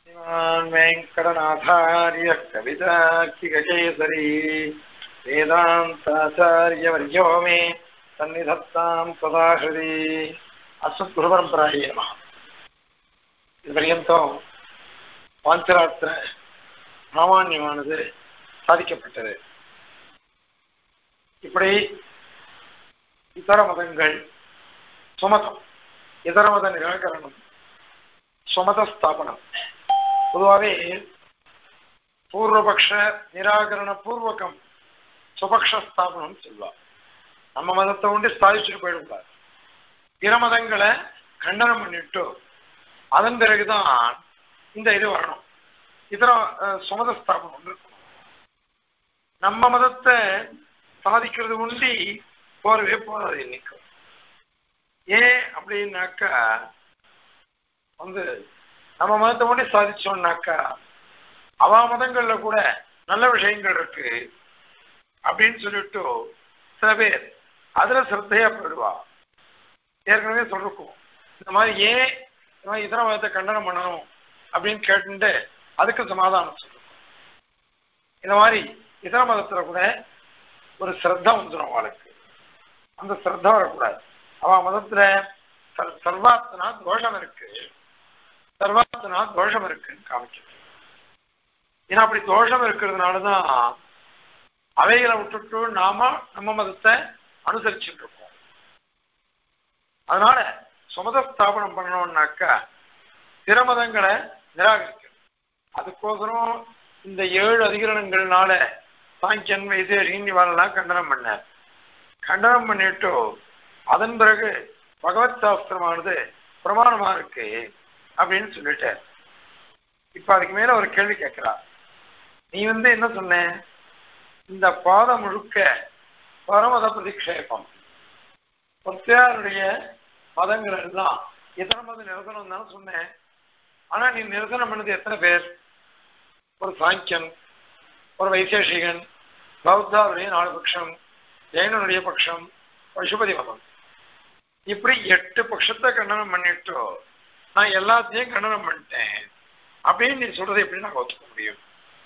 श्रीमान् वेङ्कटनाथार्य कवितार्किककेसरी वेदान्ताचार्यवर्यो मे सन्निधत्तां सदा हृदि अस्मद्गुरुपरम्परायै नमः இதுவரையும் பாஞ்சராத்திர சாமானியமானது சாதிக்கப்பட்டது இப்படி இதர மதங்கள் சுமதம் இதர மத நிராகரணம் சுமத ஸ்தாபனம் பொதுவாகவே பூர்வபக்ஷ நிராகரண பூர்வகம் சுபக்ஷ ஸ்தாபனம் சொல்லுவார் நம்ம மதத்தை கொண்டு ஸ்தாபிச்சுட்டு போயிடுவார் பிற மதங்களை கண்டனம் பண்ணிட்டு அதன் பிறகுதான் இந்த இது வரணும் இதர அஹ், சுமத ஸ்தாபனம் ஒன்று இருக்கணும் நம்ம மதத்தை சாதிக்கிறது உண்டி போறவே போறாது இன்னைக்கும் ஏன் அப்படின்னாக்கா வந்து நம்ம மதத்தை மட்டும் சாதிச்சோம்னாக்கா அவா மதங்கள்ல கூட நல்ல விஷயங்கள் இருக்கு அப்படின்னு சொல்லிட்டு சில பேர் அதுல சிரத்தையா போயிடுவா ஏற்கனவே சொல்லிருக்கோம் இந்த மாதிரி ஏன் இந்த மாதிரி இதர மதத்தை கண்டனம் பண்ணணும் அப்படின்னு கேட்டுட்டு அதுக்கு சமாதானம் சொல்லிருக்கோம் இந்த மாதிரி இதர மதத்துல கூட ஒரு சிரத்தா வந்துடும் அவளுக்கு அந்த சிரத்தா வரக்கூடாது அவ மதத்துல சர்- சர்வாத்மனா தோஷம் இருக்கு சர்வாத்மனா தோஷம் இருக்குன்னு காமிக்கிறது ஏன்னா அப்படி தோஷம் இருக்கிறதுனாலதான் அவைகளை விட்டுட்டு நாம நம்ம மதத்தை அனுசரிச்சுட்டு இருக்கோம் அதனால சுமத ஸ்தாபனம் பண்ணணும்னாக்கா பிற மதங்களை நிராகரிக்கணும் அதுக்கோசரம் இந்த ஏழு அதிகரணங்கள்னால சாங்கியன் வைசேஷின் இவரெல்லாம் கண்டனம் பண்ணார் கண்டனம் பண்ணிட்டு அதன் பிறகு பகவத் சாஸ்திரமானது பிரமாணமா இருக்கு அப்படின்னு சொல்லிட்டார் இப்ப அதுக்கு மேல ஒரு கேள்வி கேட்கிறா நீ வந்து என்ன சொன்ன இந்த பாதம் முழுக்க பரமத பிரதிக்ஷேபம் பிரத்யாருடைய மதங்கள் எல்லாம் எத்தனை மத நிரசனம் தானே சொன்னேன் ஆனா நீ நிரசனம் பண்ணது எத்தனை பேர் ஒரு சாங்கியன் ஒரு வைசேஷிகன் பௌத்தாருடைய நாலு பட்சம் ஜெயினனுடைய பட்சம் பசுபதி மதம் இப்படி எட்டு பட்சத்தை கண்டனம் பண்ணிட்டு நான் எல்லாத்தையும் கண்டனம் பண்ணிட்டேன் அப்படின்னு நீ சொல்றதை எப்படி நான் ஒத்துக்க முடியும்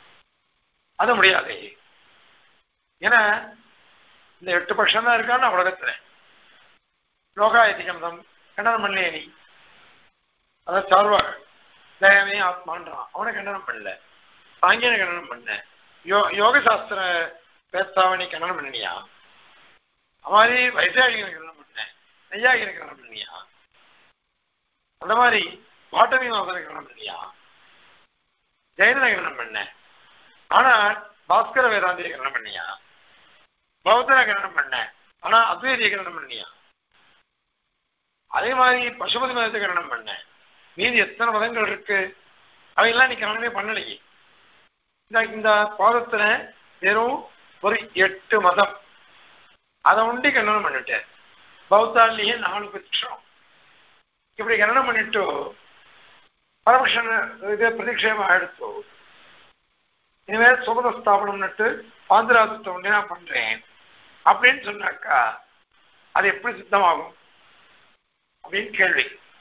அது முடியாதே ஏன்னா இந்த எட்டு பட்சம் தான் இருக்கான்னு உலகத்துல லோகாயத்திக மதம் கண்டனம் பண்ணலையே நீ அதான் சார்வாக தேகமே ஆத்மான்றான் அவனை கண்டனம் பண்ணல சாங்கியனை கண்டனம் பண்ண யோ யோக சாஸ்திர பேத்தாவணி கண்டனம் பண்ணினியா அது மாதிரி வைசாகிகளை கண்டனம் பண்ண நெய்யாகிகளை கண்டனம் பண்ணியா அந்த மாதிரி பாட்டமி மாசனை கண்டனம் பண்ணியா ஜெயலனை கண்டனம் பண்ண ஆனா பாஸ்கர வேதாந்தியை கண்டனம் பண்ணியா பௌத்தனை கண்டனம் பண்ண ஆனா அத்வைதியை கண்டனம் பண்ணியா அதே மாதிரி பசுபதி மதத்தை கண்டனம் பண்ண மீதி எத்தனை மதங்கள் இருக்கு அவையெல்லாம் நீ கண்டனமே பண்ணலையே இந்த இந்த பாதத்துல வெறும் ஒரு எட்டு மதம் அதை உண்டி கண்டனம் பண்ணிட்டேன் பௌத்தாலேயே நாலு பட்சம் இப்படி கண்டனம் பண்ணிட்டு பரமக்ஷன் இது பிரதிக்ஷேபம் எடுத்து இனிமேல் சுபத ஸ்தாபனம் நட்டு பாந்திராசத்தை ஒன்றே நான் பண்றேன் அப்படின்னு சொன்னாக்கா அது எப்படி சித்தமாகும் அப்படின்னு கேள்வி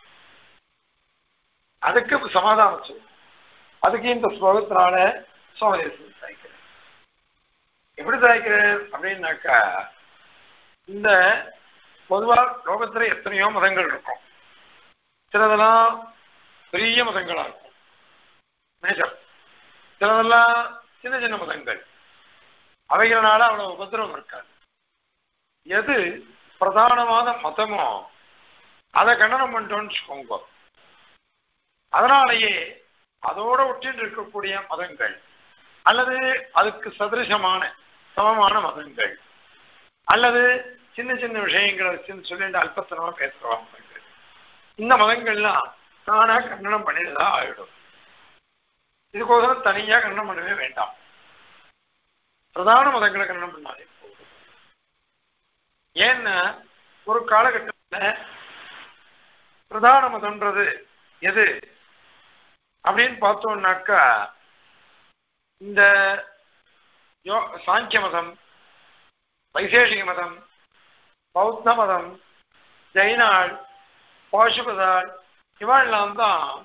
அதுக்கு சமாதானம் சொல்லு அதுக்கு இந்த ஸ்லோகத்தினால சோமதேசம் சாய்க்கிறேன் எப்படி சாய்க்கிறேன் அப்படின்னாக்கா இந்த பொதுவா லோகத்துல எத்தனையோ மதங்கள் இருக்கும் சிலதெல்லாம் பெரிய மதங்களா இருக்கும் மேஜர் சிலதெல்லாம் சின்ன சின்ன மதங்கள் அவைகளால அவ்வளவு உபதிரவம் இருக்காது எது பிரதானமான மதமோ அதை கண்டனம் பண்ணிட்டோம்னு வச்சுக்கோங்க அதனாலேயே அதோட ஒட்டில் இருக்கக்கூடிய மதங்கள் அல்லது அதுக்கு சதிருஷமான சமமான மதங்கள் அல்லது சின்ன சின்ன விஷயங்களை வச்சுன்னு சொல்லிட்டு அல்பத்தனமா பேசுறவா மதங்கள் இந்த மதங்கள்லாம் தானா கண்டனம் பண்ணிட்டுதான் ஆயிடும் இதுக்கோசரம் தனியா கண்டனம் பண்ணவே வேண்டாம் பிரதான மதங்களை கண்டனம் பண்ணாலே போதும் ஏன்னா ஒரு காலகட்டத்தில் பிரதான மதம்ன்றது எது அப்படின்னு பார்த்தோம்னாக்கா இந்த யோ சாங்கிய மதம் வைசேஷிக மதம் பௌத்த மதம் ஜெயினாள் பாசுபதாள் இவாள்லாம் தான்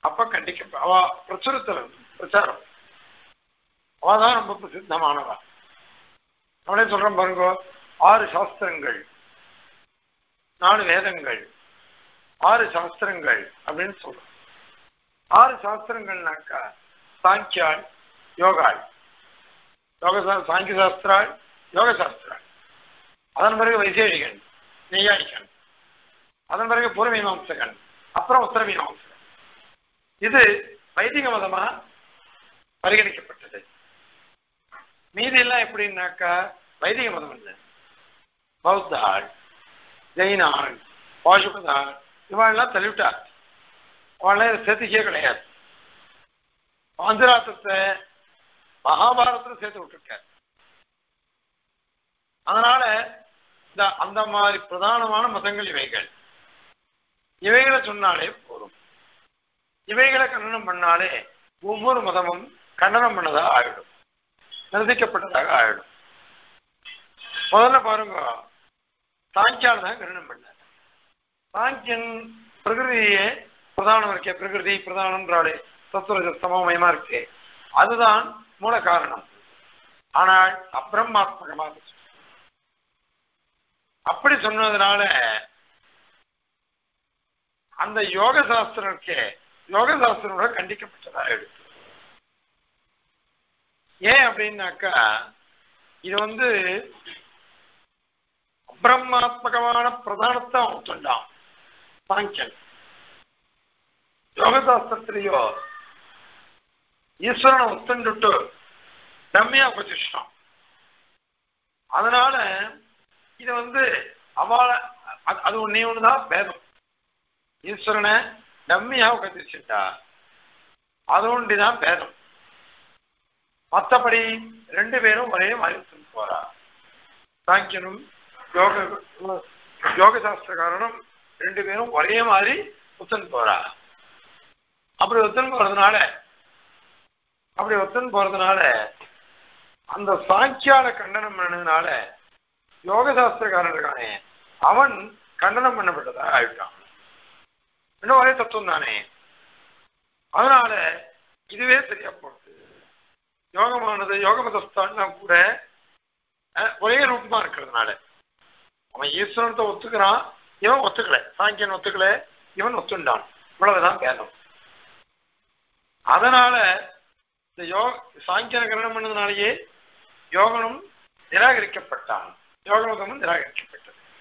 அப்ப கண்டிக்க அவ பிரச்சுரத்தில் பிரச்சாரம் அவதான் ரொம்ப பிரசித்தமானவா அவனே சொல்றேன் பாருங்க ஆறு சாஸ்திரங்கள் நாலு வேதங்கள் ஆறு சாஸ்திரங்கள் அப்படின்னு சொல்றோம் ஆறு சாஸ்திரங்கள்னாக்கா சாங்கியாள் யோகாள் யோக சா- சாங்கிய சாஸ்திராள் யோக சாஸ்திராள் அதன் பிறகு வைசேஷிகன் நெய்யாயிகன் அதன் பிறகு பூர்வமீமாம்சகன் அப்புறம் உத்தரமீமாம்சகன் இது வைதிக மதமா பரிகணிக்கப்பட்டது மீதி எல்லாம் எப்படின்னாக்கா வைதிக மதம் இல்லை பௌத்தாள் ஜெயினாள் பாசுபதாள் இவாள்லாம் தள்ளிவிட்டார் அவளை சேர்த்துக்கே கிடையாது பாஞ்சராத்திரத்தை மகாபாரதத்துல சேர்த்து விட்டுருக்கார் அதனால இந்த அந்த மாதிரி பிரதானமான மதங்கள் இவைகள் இவைகளை சொன்னாலே போதும் இவைகளை கண்டனம் பண்ணாலே ஒவ்வொரு மதமும் கண்டனம் பண்ணதாக ஆயிடும் நிரதிக்கப்பட்டதாக ஆயிடும் முதல்ல பாருங்க சாங்கியால் தான் கண்டனம் பண்ணார் சாங்கியன் பிரகிருதியே பிரதானம் இருக்கே பிரகிருதி பிரதானம்ன்றாலே தத்துவ சமமயமா இருக்கே அதுதான் மூல காரணம் ஆனால் அப்பிரமாத்மகமாக சொன்னார். அப்படி சொன்னதுனால அந்த யோக சாஸ்திரம் இருக்கே யோக சாஸ்திரம் கூட கண்டிக்கப்பட்டதா எடுத்து ஏன் அப்படின்னாக்கா இது வந்து அப்பிரமாத்மகமான பிரதானத்தை அவன் சொன்னான் சாங்கியன் யோக சாஸ்திரத்திலேயோ ஈஸ்வரனை ஒத்துண்டுட்டு டம்மியா உபதிஷ்டம் அதனால இது வந்து அவளை அது- அது ஒன்னே ஒண்ணுதான் பேதம் ஈஸ்வரனை டம்மியா உபதிச்சுட்டா அது ஒன்றுதான் பேதம் மற்றபடி ரெண்டு பேரும் ஒரே மாதிரி ஒத்துன்னு போறா சாங்கியனும் யோக யோக சாஸ்திரக்காரனும் ரெண்டு பேரும் ஒரே மாதிரி ஒத்துன்னு போறா அப்படி ஒத்துன்னு போறதுனால அப்படி ஒத்துன்னு போறதுனால அந்த சாங்கியால கண்டனம் பண்ணதுனால யோக சாஸ்திரக்காரன் இருக்கானே அவன் கண்டனம் பண்ணப்பட்டதா ஆயிட்டான் இன்னும் ஒரே தத்துவம் தானே அதனால இதுவே சரியா போகுது யோகமானது யோக மதஸ்தான் கூட அஹ், ஒரே ரூபமா இருக்கிறதுனால அவன் ஈஸ்வரனத்தை ஒத்துக்கிறான் இவன் ஒத்துக்கல சாங்கியன் ஒத்துக்கல இவன் ஒத்துண்டான் இவ்வளவுதான் பேதம் அதனால இந்த யோக சாங்கியன கரணம் பண்ணதுனாலேயே யோகனும் நிராகரிக்கப்பட்டான் யோகமதமும் நிராகரிக்கப்பட்டது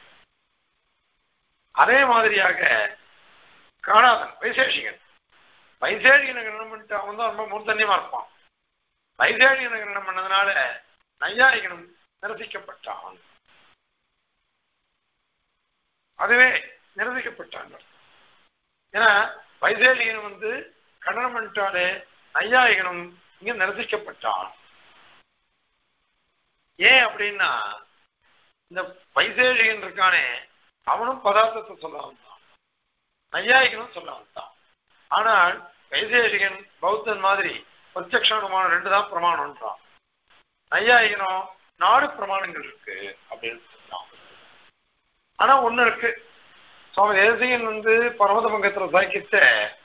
அதே மாதிரியாக காணாதன் வைசேஷிகன் வைசேஷிகனை கரணம் பண்ணிட்டு அவன் தான் ரொம்ப மூர்த்தன்யமா இருப்பான் வைசேஷிகனை கரணம் பண்ணதுனால நையாயிகனும் நிரசிக்கப்பட்டான் அதுவே நிரசிக்கப்பட்டான் ஏன்னா வைசேஷிகன் வந்து கண்டனம் பண்ணிட்டாலே நையாயிகனும் இங்க நிரசிக்கப்பட்டான் ஏன் அப்படின்னா இந்த வைசேஷிகன் இருக்கானே அவனும் பதார்த்தத்தை சொல்ல வந்தான் நையாயிகனும் சொல்ல வந்தான் ஆனால் வைசேஷிகன் பௌத்தன் மாதிரி பிரத்யக்ஷமான ரெண்டு தான் பிரமாணம்ன்றான் நையாயிகனும் நாலு பிரமாணங்கள் இருக்கு அப்படின்னு சொன்னான் ஆனா ஒண்ணு இருக்கு சுவாமி தேசிகன் வந்து பர்வத பங்கத்துல சாக்கித்த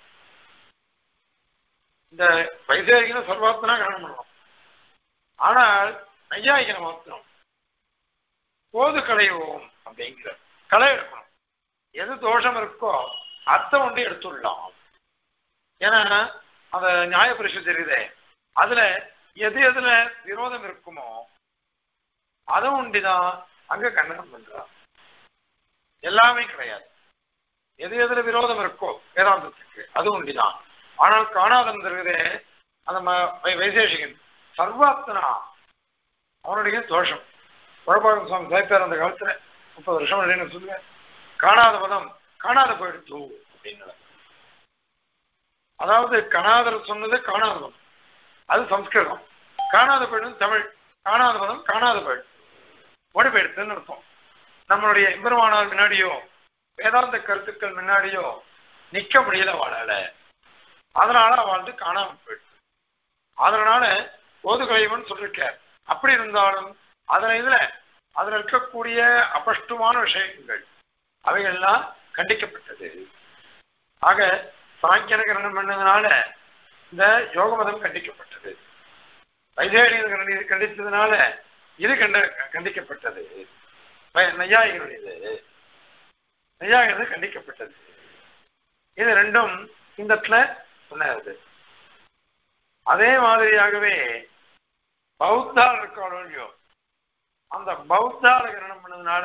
இந்த வைசேகின சர்வாத்மனா கரணம் பண்ணணும் ஆனால் நையாயிகனை மாத்திரம் போது களைவோம் அப்படிங்கிற களை எடுக்கணும் எது தோஷம் இருக்கோ அத்தை ஒன்று எடுத்துடலாம் ஏன்னா அந்த நியாய பரிசு தெரியுதே அதுல எது எதுல விரோதம் இருக்குமோ அதை ஒண்டிதான் அங்க கண்டனம் பண்றான் எல்லாமே கிடையாது எது எதுல விரோதம் இருக்கோ வேதாந்தத்துக்கு அது உண்டிதான் ஆனால் காணாதன் இருக்கிறதே அந்த ம- வை- வைசேஷிகன் சர்வாத்மனா அவனுடைய தோஷம் குழப்பாக்கம் சுவாமி சாய்ப்பார் அந்த காலத்துல முப்பது வருஷம் இல்லைன்னு சொல்லுங்க காணாத பதம் காணாத போயிடுத்து அப்படின்னு அதாவது கணாதர் சொன்னது காணாத பதம் அது சம்ஸ்கிருதம் காணாத போயிடும் தமிழ் காணாத பதம் காணாத போயிடும் ஓடி போயிடுத்துன்னு அர்த்தம் நம்மளுடைய எம்பெருமானார் முன்னாடியோ வேதாந்த கருத்துக்கள் முன்னாடியோ நிக்க முடியல அவளால அதனால அவள் காணாம போயிடுச்சு அதனால ஓதுகலைவன் சொல்லிருக்கார் அப்படி இருந்தாலும் அதுல இதுல அதுல இருக்கக்கூடிய அபஷ்டமான விஷயங்கள் அவைகள்லாம் கண்டிக்கப்பட்டது ஆக சாங்கியன கரணம் பண்ணதுனால இந்த யோக மதம் கண்டிக்கப்பட்டது வைசேஷியன் கண்டி கண்டித்ததுனால இது கண்ட கண்டிக்கப்பட்டது வ- நையாயிகளுடையது நையாயிகிறது கண்டிக்கப்பட்டது இது ரெண்டும் இந்த இடத்துல சொன்னது அதே மாதிரியாகவே பௌத்தால் இருக்காளோ இல்லையோ அந்த பௌத்தால கரணம் பண்ணதுனால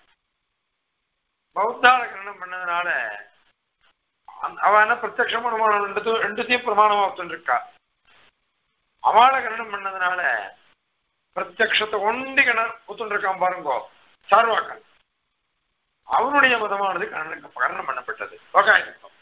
பௌத்தால கரணம் பண்ணதுனால அந்த- அவ என்ன பிரத்யக்ஷம் அனுமானம் ரெண்டு ரெண்டுத்தையும் பிரமாணமா ஒத்துருக்கா அவளை கரணம் பண்ணதுனால பிரத்யக்ஷத்தை ஒண்டி கண ஒத்துருக்கான் பாருங்கோ சார்வாக்கன் அவனுடைய மதமானது கரணம் கரணம் பண்ணப்பட்டது லோகாயுத்தம்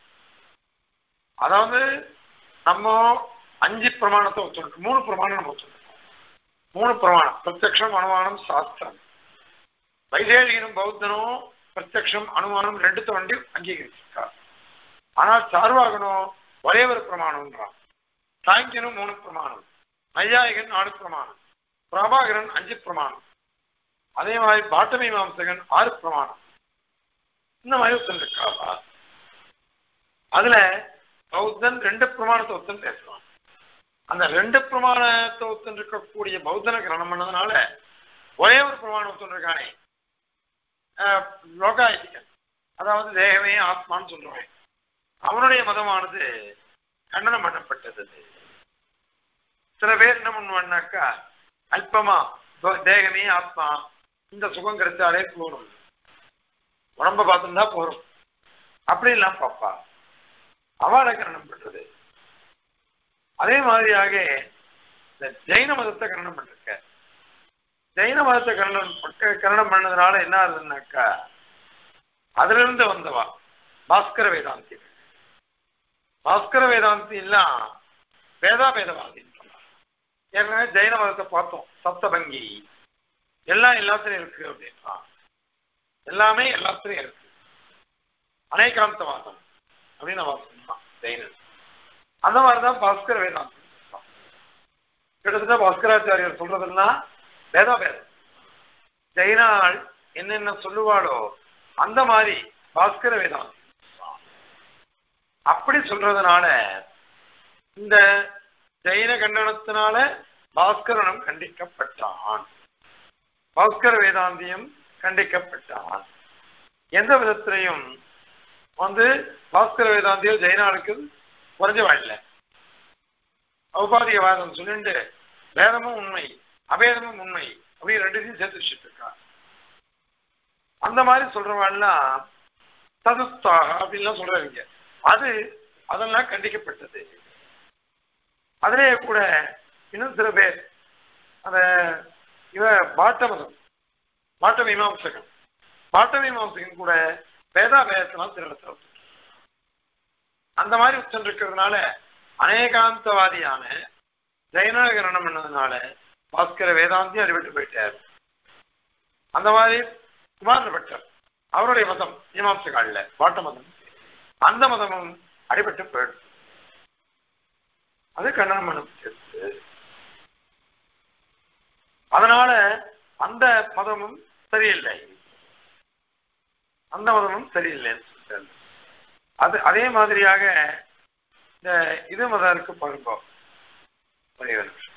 அதாவது நம்ம அஞ்சு பிரமாணத்தை ஒத்துருக்கோம் மூணு பிரமாணம் நம்ம ஒத்துருக்கோம் மூணு பிரமாணம் பிரத்யக்ஷம் அனுமானம் சாஸ்திரம் வைதேகினும் பௌத்தனும் பிரத்யக்ஷம் அனுமானம் ரெண்டுத்த வண்டி அங்கீகரிச்சிருக்கா ஆனால் சார்வாகனும் ஒரே ஒரு பிரமாணம்ன்றான் சாங்கியனும் மூணு பிரமாணம் நையாயிகன் நாலு பிரமாணம் பிரபாகரன் அஞ்சு பிரமாணம் அதே மாதிரி பாட்டமி மாம்சகன் ஆறு பிரமாணம் இந்த மாதிரி ஒருத்தன் இருக்காவா அதுல பௌத்தன் ரெண்டு பிரமாணத்தை ஒருத்தன் பேசுவான் அந்த ரெண்டு பிரமாணத்தை ஒருத்தன் இருக்கக்கூடிய பௌத்தனை கிரணம் பண்ணதுனால ஒரே ஒரு பிரமாணம் ஒருத்தன் இருக்கானே ஆஹ், லோகாயத்திகன் அதாவது தேகமே ஆத்மான்னு சொல்றவன் அவனுடைய மதமானது கண்டனம் பண்ணப்பட்டது சில பேர் என்ன பண்ணுவான்னாக்கா அல்பமா தோ- தேகமே ஆத்மா இந்த சுகம் கிடைச்சாலே போரும் உடம்ப பார்த்துருந்தா போரும் அப்படி எல்லாம் பாப்பா அவளை கரணம் பண்றது அதே மாதிரியாக இந்த ஜெயின மதத்தை கரணம் பண்ணிருக்க ஜெயின மதத்தை கரணம் பக்க- கரணம் பண்ணதுனால என்ன ஆகுதுன்னாக்கா அதுல இருந்து வந்தவா பாஸ்கர வேதாந்தி பாஸ்கர வேதாந்தி எல்லாம் வேதா வேதவாதி ஏற்கனவே ஜெயின மதத்தை பார்த்தோம் சப்தபங்கி எல்லாம் எல்லாத்துலயும் இருக்கு அப்படின்னா எல்லாமே எல்லாத்துலயும் இருக்கு அநேகாந்தவாதம் அப்படின்னு அவன் சொன்னான் ஜெயினன் அந்த மாதிரிதான் பாஸ்கர வேதாந்தி சொன்னான். கிட்டத்தட்ட பாஸ்கராச்சாரியர் சொல்றதெல்லாம் வேதா வேதம் ஜெயினாள் என்னென்ன சொல்லுவாளோ அந்த மாதிரி பாஸ்கர வேதாந்தி சொன்னான். அப்படி சொல்றதுனால இந்த ஜெயின கண்டனத்தினால பாஸ்கரனும் கண்டிக்கப்பட்டான் பாஸ்கர வேதாந்தியும் கண்டிக்கப்பட்டான் எந்த விதத்திலையும் வந்து பாஸ்கர வேதாந்தியோ ஜெயினாளுக்கு குறைஞ்ச வாயில்ல ஔபாதிகவாதம் சொல்லிட்டு வேதமும் உண்மை அபேதமும் உண்மை அப்படின்னு ரெண்டுத்தையும் சேர்த்து வச்சுட்டு இருக்கா அந்த மாதிரி சொல்றவாள்லாம் சதுஸ்தாக அப்படின்லாம் சொல்றாங்க அது அதெல்லாம் கண்டிக்கப்பட்டது அதிலேயே கூட இன்னும் சில பேர் அந்த இவ பாட்ட மதம் பாட்ட மீமாம்சகன் பாட்ட மீமாம்சகன் கூட வேதா வேதத்தெல்லாம் திருடத்தில் அந்த மாதிரி உச்சம் இருக்கிறதுனால அநேகாந்தவாதியான ஜெயநகரணம் பண்ணதுனால பாஸ்கர வேதாந்தி அடிபட்டு போயிட்டார் அந்த மாதிரி குமார பட்டர் அவருடைய மதம் மீமாம்சகால்ல பாட்ட மதம் அந்த மதமும் அடிபட்டு போயிடுச்சு அது கண்டனம் பண்ணப்பட்டிருக்கு அதனால அந்த மதமும் சரியில்லை அந்த மதமும் சரியில்லைன்னு சொல்லிட்டாரு அது அதே மாதிரியாக இந்த இது மதம் இருக்கு பாருங்க ஒரே ஒரு நிமிஷம்.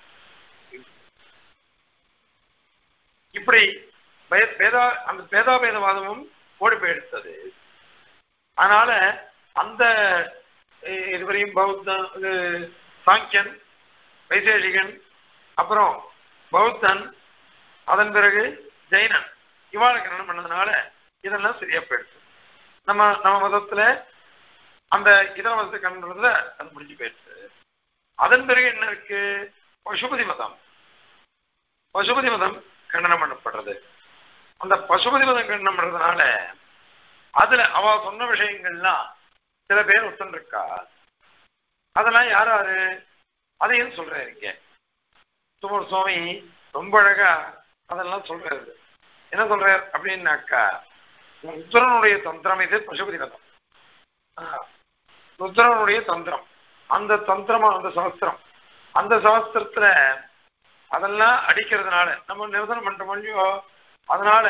இப்படி வே- வேதா அந்த பேதாபேதவாதமும் ஓடி போயிடுத்தது அதனால அந்த இ- இதுவரையும் பௌத்தன் இது சாங்கியன் வைசேஷிகன் அப்புறம் பௌத்தன் அதன் பிறகு ஜெயினன் இவாளை கல்யாணம் பண்ணதுனால இதெல்லாம் சரியா போயிடுச்சு நம்ம நம்ம மதத்துல அந்த இதர மதத்தை கண்டதுல அது முடிஞ்சு போயிடுச்சு அதன் பிறகு என்ன இருக்கு பசுபதி மதம் பசுபதி மதம் கண்டனம் பண்ணப்படுறது அந்த பசுபதி மதம் கண்டனம் பண்றதுனால அதுல அவ சொன்ன விஷயங்கள்லாம் சில பேர் ஒத்துன்னு இருக்கா அதெல்லாம் யார் யாரு அதையும் சொல்றாரு இங்க சுமர் சுவாமி ரொம்ப அழகா அதெல்லாம் சொல்றாரு என்ன சொல்றார் அப்படின்னாக்கா ருத்ரனுடைய தந்திரம் இது பசுபதி மதம் ஆஹ், ருத்ரனுடைய தந்திரம் அந்த தந்திரமா அந்த சாஸ்திரம் அந்த சாஸ்திரத்துல அதெல்லாம் அடிக்கிறதுனால நம்ம நிரசனம் பண்றோம் இல்லையோ அதனால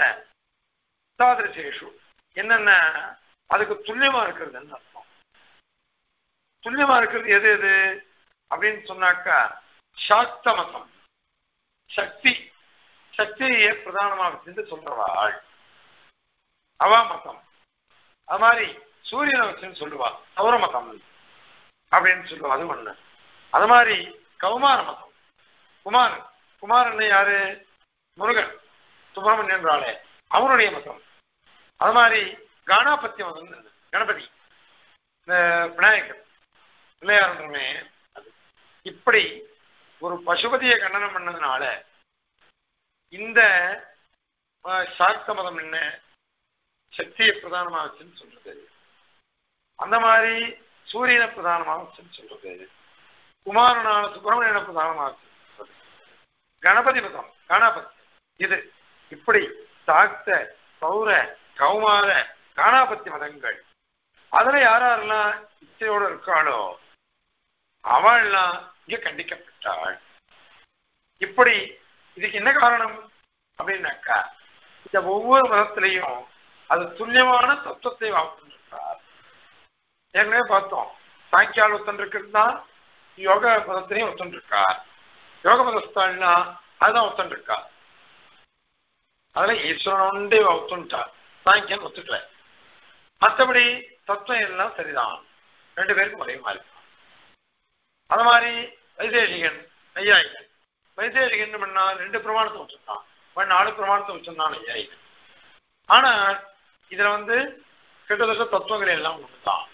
சாதிரசேஷு என்னென்ன அதுக்கு துல்லியமா இருக்கிறதுன்னு அர்த்தம் துல்லியமா இருக்கிறது எது எது அப்படின்னு சொன்னாக்கா சாக்த மதம் சக்தி சக்தியை பிரதானமாக வச்சுட்டு சொல்றவாள் அவா மதம் அது மாதிரி சூரியனை வச்சுன்னு சொல்லுவா சௌர மதம் அப்படின்னு சொல்லுவா அது ஒண்ணு அது மாதிரி கௌமார மதம் குமாரன் குமாரன் யாரு முருகன் சுப்பிரமணியன் ராளே அவருடைய மதம் அது மாதிரி கானாபத்திய மதம் கணபதி இந்த விநாயகர் பிள்ளையாருன்றமே அது இப்படி ஒரு பசுபதியை கண்டனம் பண்ணதுனால இந்த அஹ், சாக்த மதம் என்ன சக்தியை பிரதானமாக வச்சுன்னு சொல்றது அந்த மாதிரி சூரியனை பிரதானமாக வச்சுன்னு சொல்றது குமாரனான சுப்பிரமணியனை பிரதானமாக வச்சுன்னு சொல்றது கணபதி மதம் கணபதி இது இப்படி சாக்த சௌர கௌமார காணாபத்தி மதங்கள் அதுல யார் யாரெல்லாம் இச்சையோட இருக்காளோ அவள்லாம் இங்க கண்டிக்கப்பட்டாள் இப்படி இதுக்கு என்ன காரணம் அப்படின்னாக்கா இந்த ஒவ்வொரு மதத்திலையும் அது துல்லியமான தத்துவத்தை வாழ்த்துன்றார் ஏற்கனவே பார்த்தோம் சாங்கியால் ஒத்தன் இருக்கிறது தான் யோக மதத்திலையும் ஒத்தன் இருக்கா யோக மதஸ்தாள்னா அதுதான் ஒத்தன் இருக்கா அதுல ஈஸ்வரன் ஒன்றே ஒத்துன்ட்டா சாங்கியன் ஒத்துக்கல மற்றபடி தத்துவம் எல்லாம் சரிதான் ரெண்டு பேருக்கும் ஒரே மாதிரி தான் அது மாதிரி வைசேஷிகன் ஐயாயிகன் வைசேஷிகன் பண்ணா ரெண்டு பிரமாணத்தை வச்சிருந்தான் அவன் நாலு பிரமாணத்தை வச்சிருந்தான் ஐயாயிகன் ஆனா இதுல வந்து கிட்டத்தட்ட தத்துவங்கள் எல்லாம் ஒண்ணுதான்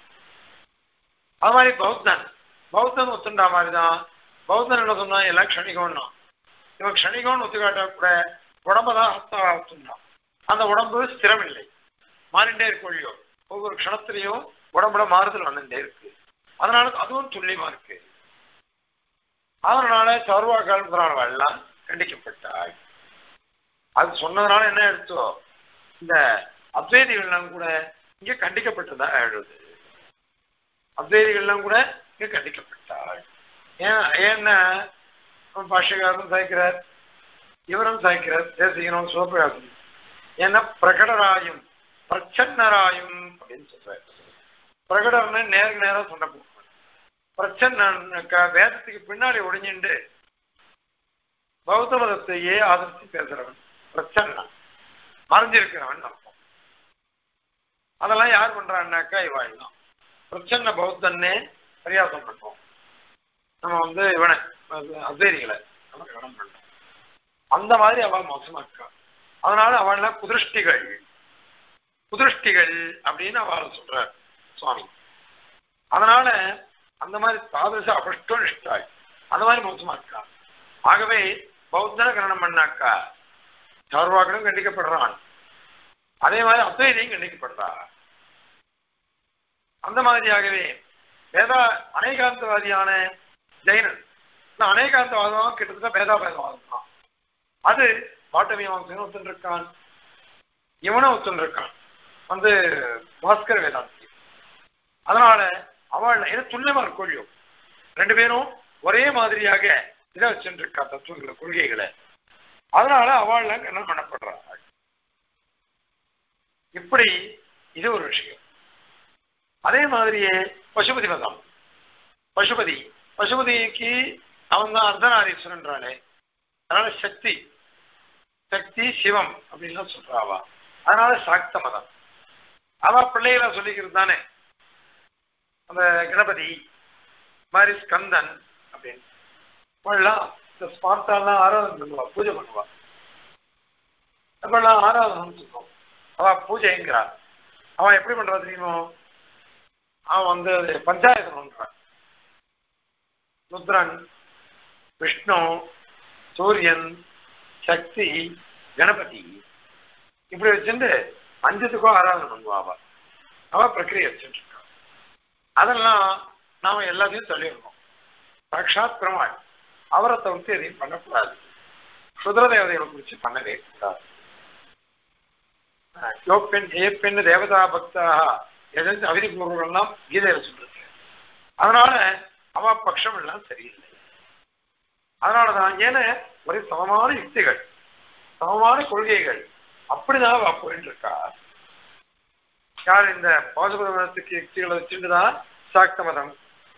அது மாதிரி பௌத்தன் பௌத்தன் ஒத்துண்டா மாதிரி தான் பௌத்தன் என்ன சொன்னா எல்லாம் க்ஷணிகம்னா இவன் க்ஷணிகம்னு ஒத்துக்காட்டா கூட உடம்பதான் ஆத்மாவா ஒத்துண்டான் அந்த உடம்பு ஸ்திரம் இல்லை மாறிண்டே இருக்கு ஒழியோ ஒவ்வொரு க்ஷணத்திலையும் உடம்புல மாறுதல் வந்துட்டே இருக்கு அதனால அதுவும் துல்லியமா இருக்கு அதனால சர்வாகால எல்லாம் கண்டிக்கப்பட்டாள் அது சொன்னதுனால என்ன எடுத்தோ இந்த அத்வைதிகள்லாம் கூட இங்க கண்டிக்கப்பட்டதா எழுது அத்வைதிகள்லாம் கூட இங்க கண்டிக்கப்பட்டாள் ஏன் ஏன்னா பாஷகாரரும் சாய்க்கிறார் இவரும் சாய்க்கிறார் தேசிகனும் சிவபிரகாசம் ஏன்னா பிரகடராயும் பிரச்சன்னராயும் அப்படின்னு சொல்றாரு பிரகடர்னு நேருக்கு நேரா சொன்ன போகணும் பிரச்சன்னக்கா வேதத்துக்கு பின்னாடி ஒடிஞ்சுண்டு பௌத்த மதத்தையே ஆதரிச்சு பேசுறவன் பிரச்சன்னன் மறைஞ்சிருக்கிறவன் அர்த்தம் அதெல்லாம் யார் பண்றான்னாக்கா இவாள் தான் பிரச்சன்ன பௌத்தன்னே பரியாசம் பண்றோம் நம்ம வந்து இவனை அத்வைதிகளை நம்ம கடன் பண்றோம் அந்த மாதிரி அவள் மோசமா இருக்கா அதனால அவள்லாம் குதிருஷ்டிகள் குதிருஷ்டிகள் அப்படின்னு அவளை சொல்றார் சுவாமி அதனால அந்த மாதிரி தாதச அபஷ்டம் நிஷ்டாய் அந்த மாதிரி மோசமா இருக்கா ஆகவே பௌத்தன கரணம் பண்ணாக்கா சார்வாகனும் கண்டிக்கப்படுறான் அதே மாதிரி அத்வைதியும் கண்டிக்கப்படுறா அந்த மாதிரியாகவே வேதா அநேகாந்தவாதியான ஜெயினன் இந்த அநேகாந்தவாதம் கிட்டத்தட்ட வேதாபேதவாதம் தான் அது பாட்டமீமாசன் ஒத்துன்னு இருக்கான் இவனும் ஒத்துன்னு இருக்கான் வந்து பாஸ்கர வேதாந்தி அதனால அவள் ஏன்னா துல்லியமா இருக்கொள்ளியோ ரெண்டு பேரும் ஒரே மாதிரியாக இதை வச்சுட்டு இருக்கா தத்துவங்களை கொள்கைகளை அதனால அவள் என்ன பண்ணப்படுறாங்க இப்படி இது ஒரு விஷயம் அதே மாதிரியே பசுபதி மதம் பசுபதி பசுபதிக்கு அவன் தான் அர்த்தநாரீஸ்வரன்றானே அதனால சக்தி சக்தி சிவம் அப்படின்லாம் சொல்றாவா அதனால சாக்த மதம் அவ பிள்ளைகளை சொல்லிக்கிறது தானே அந்த கணபதி மாதிரி ஸ்கந்தன் அப்படின்னு இப்பெல்லாம் இந்த ஸ்பார்த்தாலாம் ஆராதனை பண்ணுவா பூஜை பண்ணுவா இப்பெல்லாம் ஆராதனை சொல்லுவோம் அவ பூஜைங்கிறா அவன் எப்படி பண்றா தெரியுமோ அவன் வந்து பஞ்சாயத்து பண்றான் ருத்ரன் விஷ்ணு சூரியன் சக்தி கணபதி இப்படி வச்சுட்டு அஞ்சத்துக்கும் ஆராதனை பண்ணுவா அவ அவ பிரக்கிரியை வச்சுட்டு இருக்கா அதெல்லாம் நாம எல்லாத்தையும் சொல்லியிருக்கோம் சாட்சாத் பெருமாள் அவரை தவிர்த்து எதையும் பண்ணக்கூடாது சுதர தேவதைகளை குறித்து பண்ணவே கூடாது யோப்பெண் ஏப்பெண் தேவதா பக்தாக எதாவது அவிதி பூர்வங்கள்லாம் கீதையில சொல்லிருக்கு அதனால அவ பட்சம் எல்லாம் சரியில்லை அதனாலதான் ஏன்னா ஒரே சமமான யுக்திகள் சமமான கொள்கைகள் அப்படிதான் அவ போயிட்டு இருக்கா யார் இந்த பாசுபத மதத்துக்கு யுக்திகளை வச்சுட்டு தான் சாக்த மதம்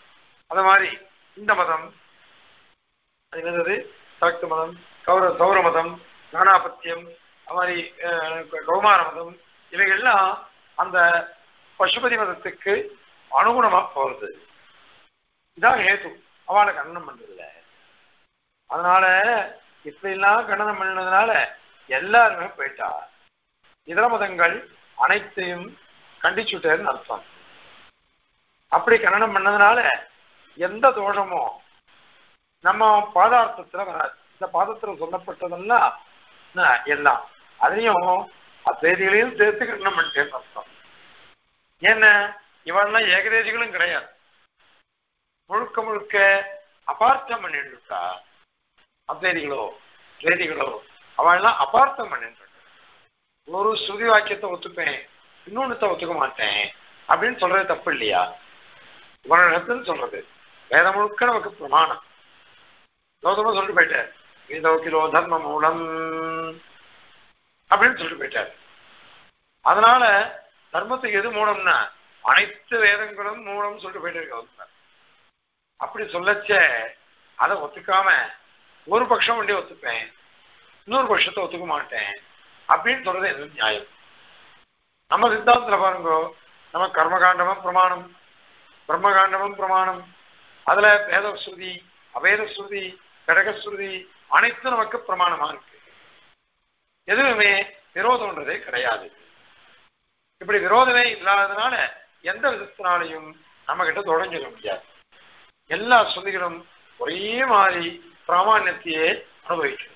அது மாதிரி இந்த மதம் அது என்னது சாக்த மதம் கௌர சௌர மதம் நானாபத்தியம் அது மாதிரி அஹ், கௌமார மதம் இவைகள்லாம் அந்த பசுபதி மதத்துக்கு அனுகுணமா போறது இதான் ஹேது அவளை கண்டனம் பண்றதில்ல அதனால இப்படி எல்லாம் கண்டனம் பண்ணதுனால எல்லாருமே போயிட்டா இதர மதங்கள் அனைத்தையும் கண்டிச்சுட்டேன்னு அர்த்தம் அப்படி கண்டனம் பண்ணதுனால எந்த தோஷமும் நம்ம பாதார்த்தத்துல வராது இந்த பாதத்துல சொல்லப்பட்டதெல்லாம் என்ன, எல்லாம் அதையும் அத்வைதிகளையும் சேர்த்து கண்டனம் பண்ணிட்டேன்னு அர்த்தம் என்ன இவன்லாம் ஏகதேசிகளும் கிடையாது முழுக்க முழுக்க அபார்த்தம் பண்ணிட்டுருக்கா அத்வைதிகளோ வேதிகளோ அவன்லாம் அபார்த்தம் பண்ணிட்டு ஒரு ஸ்ருதி வாக்கியத்தை ஒத்துப்பேன் இன்னொன்னுத்த ஒத்துக்க மாட்டேன் அப்படின்னு சொல்றது தப்பு இல்லையா உபநிடத்துன்னு சொல்றது வேத முழுக்க நமக்கு பிரமாணம் கௌதம சொல்லிட்டு போயிட்டார் வேதோ கிலோ தர்ம மூலம் அப்படின்னு சொல்லிட்டு போயிட்டார் அதனால தர்மத்துக்கு எது மூலம்னா அனைத்து வேதங்களும் மூலம் சொல்லிட்டு போயிட்டாரு கௌதமர் அப்படி சொல்லச்ச அதை ஒத்துக்காம ஒரு பட்சம் வண்டி ஒத்துப்பேன் இன்னொரு பட்சத்தை ஒத்துக்க மாட்டேன் அப்படின்னு சொல்றது என்ன நியாயம் நம்ம சித்தாந்தத்துல பாருங்க நம்ம கர்மகாண்டமும் பிரமாணம் பிரம்மகாண்டமும் பிரமாணம் அதுல வேத ஸ்ருதி அவேத ஸ்ருதி கடக ஸ்ருதி அனைத்தும் நமக்கு பிரமாணமா இருக்கு எதுவுமே விரோதம்ன்றதே கிடையாது இப்படி விரோதமே இல்லாததுனால எந்த விதத்தினாலையும் நம்ம கிட்ட தொடங்கிட முடியாது எல்லா ஸ்ருதிகளும் ஒரே மாதிரி பிராமான்யத்தையே அனுபவிக்கிறது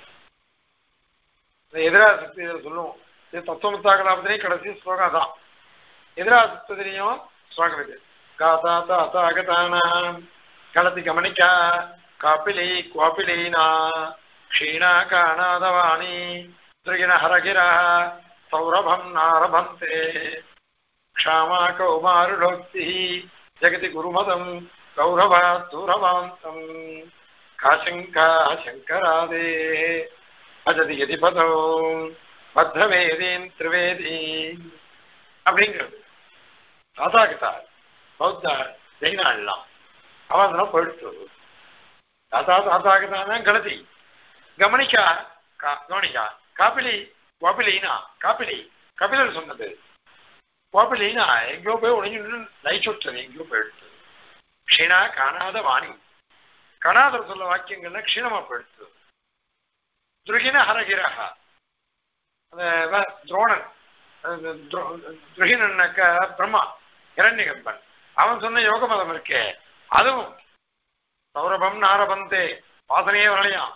இந்த எதிராசக்தி இதில் சொல்லுவோம் இது தத்துவமுத்தாகலாபத்திலையும் கடைசி ஸ்லோகம் தான் எதிராசக்திலையும் ஸ்லோகம் இது காதா தாத்தா அகதானாம் கலத்தி கமனிக்கா காப்பிலி குவாப்பிலீனா க்ஷீணா காணாதவாணி திருகிண ஹரகிரா சௌரபம் நாரபந்தே க்ஷாமா கௌமாருடோக்தி ஜெகதி குருமதம் கௌரவா தூரவாந்தம் காசங்கா சங்கராதே அஜதி எதி பதோ பத்ரவேதீன் திரிவேதீன் அப்படிங்கிறது தாத்தாகிட்டா பௌத்தா ஜெயினாள்லாம் அவன் போயிடுத்து தாத்தா தாத்தாகிட்டான கணதி கவனிக்கா கா- கவனிக்கா காப்பிலி கோபிலீனா காப்பிலி கபிலர் சொன்னது கோபிலீனா எங்கேயோ போய் ஒளிஞ்சு நைச்சுட்டது எங்கேயோ போயிடுத்து க்ஷீணா காணாத வாணி கணாதர் சொல்ல வாக்கியங்கள்னா க்ஷீணமா போயிடுத்து துருகின ஹரகிரக அந்த வ- துரோணன் அந்த துரோ- துருகினன்னாக்க பிரம்மா இரண்யகம்பன் அவன் சொன்ன யோக மதம் இருக்கே அதுவும் சௌரபம் நாரபந்தே வாசனையே வரலையாம்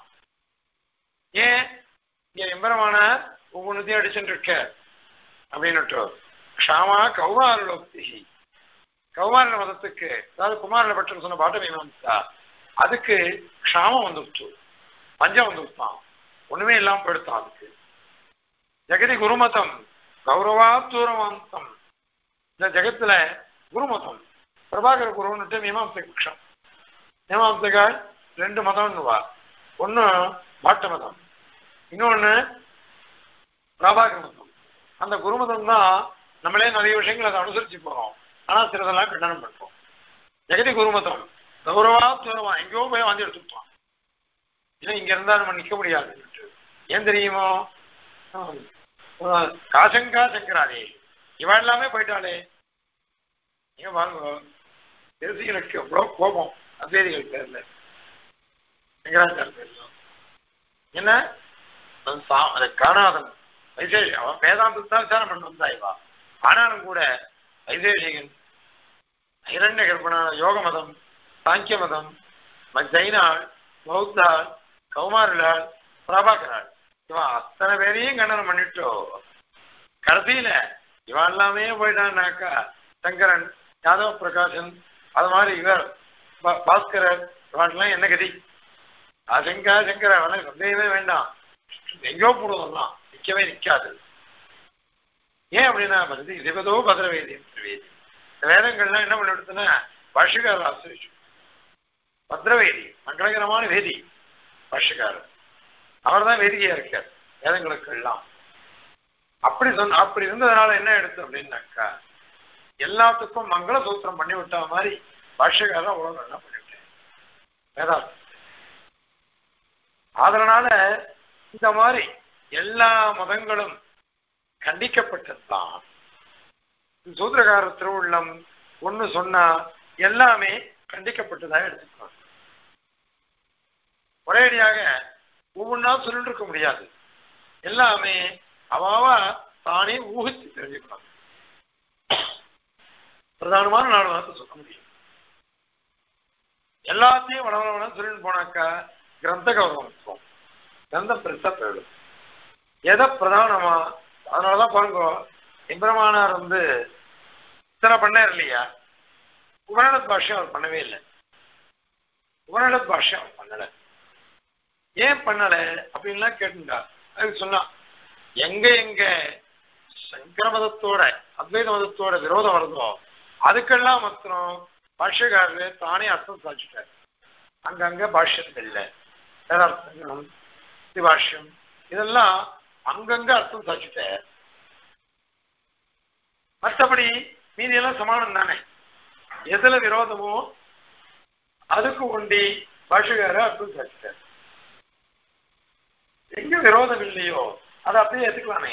ஏன் இங்க எம்பரமான ஒவ்வொன்றுத்தையும் அடிச்சுட்டு இருக்க அப்படின்னுட்டு க்ஷாமா கௌமாரலோக்தி கௌமார மதத்துக்கு அதாவது குமாரன பட்டம் சொன்ன பாட்ட மீமாம்சா அதுக்கு க்ஷாமம் வந்துருச்சு பஞ்சம் வந்துருச்சான் ஒண்ணுமே இல்லாம போயிடுத்தான் அதுக்கு ஜெகதி குருமதம் கௌரவா தூரவாந்தம் இந்த ஜெகத்துல குருமதம் பிரபாகர குருன்னுட்டு மீமாம்ச பட்சம் மீமாம்சகால் ரெண்டு மதம்னுவா ஒண்ணு பாட்ட மதம் இன்னொன்னு பிரபாகர மதம் அந்த குருமதம் தான் நம்மளே நிறைய விஷயங்கள் அதை அனுசரிச்சு போறோம் ஆனா சிலதெல்லாம் கண்டனம் பண்றோம் ஜெகதி குருமதம் கௌரவா தூரவா எங்கேயோ போய் வந்து எடுத்துட்டான் இல்லை இங்க இருந்தா நம்ம நிக்க முடியாது ஏன் தெரியுமோ ஆஹ், காசங்கா சங்கராதே இவன் எல்லாமே போயிட்டாளே நீங்க பாருங்க தேசிகளுக்கு எவ்வளவு கோபம் அத்வேதிகள் பேர்ல சங்கராச்சார பேர்ல என்ன அவன் சா- அதை காணாதன் வைசேஷி அவன் வேதாந்தத்தான் விசாரம் பண்ண வந்தா இவா ஆனாலும் கூட வைசேஷிகன் இரண்ய கர்ப்பனான யோக மதம் சாங்கிய மதம் ம- ஜைனாள் பௌத்தாள் கௌமாரிலாள் பிரபாகராள் இவன் அத்தனை பேரையும் கண்டனம் பண்ணிட்டோ கடைசியில இவன் எல்லாமே போயிட்டான்னாக்கா சங்கரன் யாதவ பிரகாசன் அது மாதிரி இவர் பா- பாஸ்கரர் இவன்லாம் என்ன கதி அசங்கா சங்கர அவனுக்கு சந்தேகமே வேண்டாம் எங்கேயோ போடுவதெல்லாம் நிக்கவே நிக்காது ஏன் அப்படின்னா வந்து இதுவதோ பத்ரவேதி வேதி இந்த வேதங்கள்லாம் என்ன பண்ணிடுதுன்னா பாஷிகாரர் ஆசிரிச்சு பத்ரவேதி மங்களகரமான வேதி பாஷிகாரர் அவர் தான் வேதிகையா இருக்கார் வேதங்களுக்கு எல்லாம் அப்படி சொன்ன அப்படி இருந்ததுனால என்ன எடுத்து அப்படின்னாக்கா எல்லாத்துக்கும் மங்கள சூத்திரம் பண்ணி விட்ட மாதிரி பாஷ்யக்காரன் அவ்வளவு நல்லா பண்ணிவிட்டேன் வேதாந்தம் அதனால இந்த மாதிரி எல்லா மதங்களும் கண்டிக்கப்பட்டதுதான் சூத்திரகார திருவுள்ளம் ஒண்ணு சொன்னா எல்லாமே கண்டிக்கப்பட்டதாக எடுத்துக்கணும் ஒரேடியாக ஒவ்வொன்றா சொல்லிட்டு இருக்க முடியாது எல்லாமே அவாவா தானே ஊகித்து தெரிஞ்சுக்கணும் பிரதானமான நாலு வார்த்தை சொல்ல முடியும் எல்லாத்தையும் வளவளவன சொல்லிட்டு போனாக்கா கிரந்த கௌரவம் கிரந்தம் பெருசா போயிடும் எதை பிரதானமா அதனாலதான் பாருங்க எம்பிரமானார் வந்து இத்தனை பண்ணார் இல்லையா உபநடத் பாஷ்யம் அவர் பண்ணவே இல்லை உபநடத் பாஷ்யம் அவர் பண்ணல ஏன் பண்ணல அப்படின்லாம் கேட்டுண்டா அதுக்கு சொன்னா எங்க எங்க சங்கர மதத்தோட அத்வைத மதத்தோட விரோதம் வருதோ அதுக்கெல்லாம் மாத்திரம் பாஷ்யக்காரரு தானே அர்த்தம் சாதிச்சுட்டார் அங்கங்க பாஷ்யங்கள் இல்லை வேதார்த்தம் பாஷ்யம் இதெல்லாம் அங்கங்க அர்த்தம் சாதிச்சுட்டார் மற்றபடி மீதி எல்லாம் சமானம் தானே எதுல விரோதமோ அதுக்கு ஒண்டி பாஷகார அர்த்தம் சாதிச்சிட்டார் எங்க விரோதம் இல்லையோ அதை அப்படியே ஏத்துக்கலாமே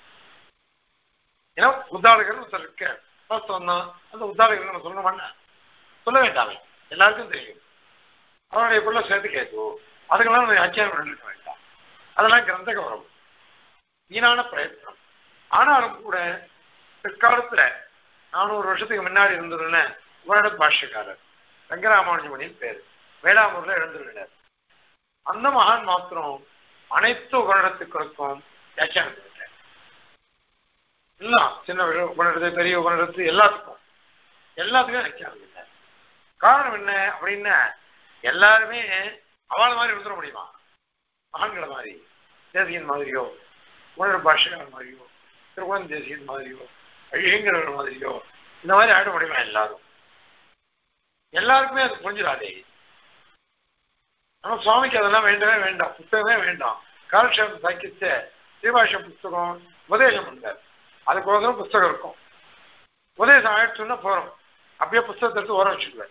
ஏன்னா உத்தாரகர் ஒருத்தர் இருக்க சொன்னா அந்த உத்தாரகர் நம்ம சொல்லணுமாண்ணா சொல்ல வேண்டாமே எல்லாருக்கும் தெரியும் அவனுடைய பிள்ளை சேர்த்து கேட்கு அதுக்கெல்லாம் நம்ம அத்தியாயம் பண்ணிருக்க வேண்டாம் அதெல்லாம் கிரந்த கௌரவம் வீணான பிரயத்னம் ஆனாலும் கூட பிற்காலத்துல நானூறு வருஷத்துக்கு முன்னாடி இருந்ததுன்னு உபநட பாஷ்யக்காரர் ரங்கராமானுஜமணியின் பேர் வேளாமூர்ல எழுந்துள்ளார் அந்த மகான் மாத்திரம் அனைத்து உபநடத்துக்களுக்கும் வியாக்கியானம் பண்ணிட்டார் எல்லாம் சின்ன உபநடத்து பெரிய உபநடத்து எல்லாத்துக்கும் எல்லாத்துக்கும் வியாக்கியானம் பண்ணிட்டார் காரணம் என்ன அப்படின்னா எல்லாருமே அவள மாதிரி இருந்துட முடியுமா மகான்களை மாதிரி தேசியன் மாதிரியோ உணர் பாஷகர் மாதிரியோ திருவன் தேசியன் மாதிரியோ அழிங்கிறவர் மாதிரியோ இந்த மாதிரி ஆட முடியுமா எல்லாரும் எல்லாருக்குமே அது புரிஞ்சிடாதே நம்ம சுவாமிக்கு அதெல்லாம் வேண்டவே வேண்டாம் புத்தகமே வேண்டாம் காலக்ஷேபம் சாக்கிச்ச ஸ்ரீபாஷ புஸ்தகம் உபதேசம் பண்ணார் அதுக்கோசரம் புஸ்தகம் இருக்கும் உபதேசம் ஆயிடுச்சுன்னா போறோம் அப்படியே புஸ்தகத்தை எடுத்து ஓர வச்சுக்குவார்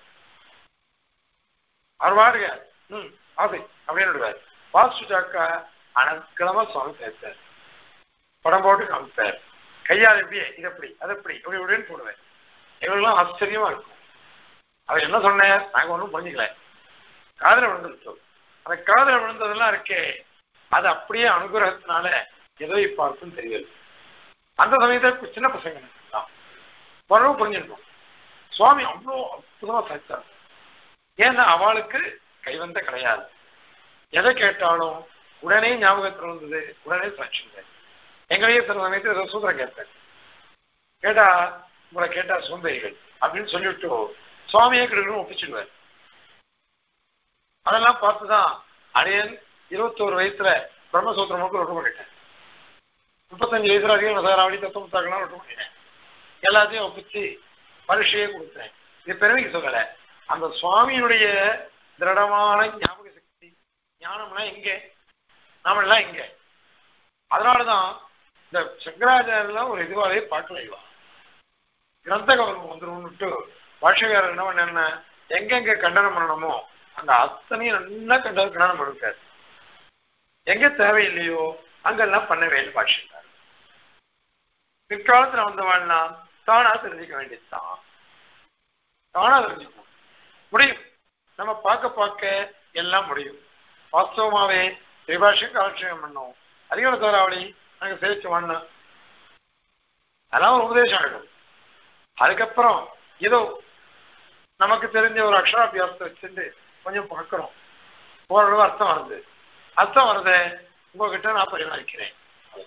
அவர் பாருங்க ம் ஆசை அப்படின்னு விடுவார் வாசிச்சுட்டாக்கா அனக்கிழமை சுவாமி பேசுறார் படம் போட்டு காமிப்பார் கையால் எப்படியே இது எப்படி அது எப்படி இப்படி இப்படின்னு போடுவேன் எங்களுக்கெல்லாம் ஆச்சரியமா இருக்கும் அவர் என்ன சொன்னார் நாங்க ஒன்றும் புரிஞ்சுக்கல காதல விழுந்துருச்சோம் அந்த காதல விழுந்ததெல்லாம் இருக்கே அது அப்படியே அனுகிரகத்தினால ஏதோ இப்ப அர்த்தம் தெரியல அந்த சமயத்துல சின்ன பசங்க தான் ஓரளவு புரிஞ்சிருக்கும் சுவாமி அவ்வளோ அற்புதமா சாய்த்தார் ஏன்னா அவளுக்கு கைவந்த கிடையாது எதை கேட்டாலும் உடனே ஞாபகத்தில் வந்தது உடனே சாட்சிங்க எங்களையே சில சமயத்தில் ஏதோ சூத்திரம் கேட்பேன் கேட்டா உங்களை கேட்டா சோம்பேறிகள் அப்படின்னு சொல்லிவிட்டு சுவாமியே கிடக்கணும் ஒப்பிச்சிடுவார் அதெல்லாம் பார்த்துதான் அடையன் இருபத்தோரு வயசுல பிரம்மசூத்திரம் மட்டும் ஒட்டு பண்ணிட்டேன் முப்பத்தஞ்சு வயசுல அதிகம் நசாராவளி தத்துவத்தாக்கெல்லாம் ஒட்டு பண்ணிட்டேன் எல்லாத்தையும் ஒப்பிச்சு பரிசையே கொடுத்தேன் இது பெருமைக்கு சொல்லல அந்த சுவாமியினுடைய திருடமான ஞாபக சக்தி ஞானம்லாம் எங்க நாமெல்லாம் எங்க அதனாலதான் இந்த சங்கராச்சாரியெல்லாம் ஒரு இதுவாகவே பார்க்கல இவா கிரந்த கவர்மம் வந்துரும்னுட்டு பாஷகாரர் என்ன பண்ண எங்கெங்க கண்டனம் பண்ணணுமோ அந்த அத்தனையும் நல்லா கண்ட கண்டனம் கொடுக்காரு எங்க தேவையில்லையோ அங்கெல்லாம் பண்ணவே இல்லை பாஷக்காரர் பிற்காலத்துல வந்தவாள்னா தானா தெரிஞ்சுக்க வேண்டியதுதான் தானா தெரிஞ்சுக்கணும் முடியும் நம்ம பார்க்க பார்க்க எல்லாம் முடியும் வாஸ்தவமாவே திரிபாஷம் காலட்சேபம் பண்ணோம் அதிகார தோராவளி நாங்க சேர்த்து வாங்கினோம் அதெல்லாம் ஒரு உபதேசம் ஆகிடும் அதுக்கப்புறம் ஏதோ நமக்கு தெரிஞ்ச ஒரு அக்ஷராபியாசத்தை வச்சுட்டு கொஞ்சம் பார்க்கிறோம் ஓரளவு அர்த்தம் வருது அர்த்தம் வருது உங்ககிட்ட நான் பரிமாறிக்கிறேன்